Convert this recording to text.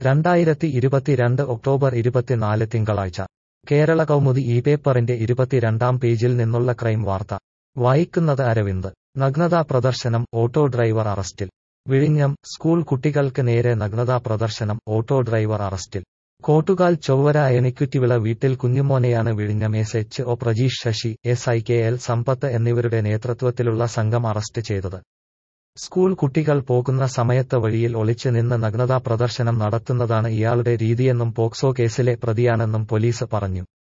രണ്ടായിരത്തി ഇരുപത്തിരണ്ട് ഒക്ടോബർ ഇരുപത്തിനാല് തിങ്കളാഴ്ച കേരള കൗമുദി ഈ പേപ്പറിന്റെ ഇരുപത്തിരണ്ടാം പേജിൽ നിന്നുള്ള ക്രൈം വാർത്ത വായിക്കുന്നത് അരവിന്ദ് നഗ്നതാ പ്രദർശനം ഓട്ടോ ഡ്രൈവർ അറസ്റ്റിൽ വിഴിഞ്ഞം സ്കൂൾ കുട്ടികൾക്ക് നേരെ നഗ്നതാ പ്രദർശനം ഓട്ടോ ഡ്രൈവർ അറസ്റ്റിൽ കോട്ടുകാൽ ചൊവ്വര അയണിക്കുറ്റിവിള വീട്ടിൽ കുഞ്ഞുമോനെയാണ് വിഴിഞ്ഞം S H O Prajeesh Sasi S I K L Sampath എന്നിവരുടെ നേതൃത്വത്തിലുള്ള സംഘം അറസ്റ്റ് ചെയ്തത് സ്കൂൾ കുട്ടികൾ പോകുന്ന സമയത്ത് വഴിയിൽ ഒളിച്ചു നിന്ന് നഗ്നതാ പ്രദർശനം നടത്തുന്നതാണ് ഇയാളുടെ രീതിയെന്നും പോക്സോ കേസിലെ പ്രതിയാണെന്നും പോലീസ് പറഞ്ഞു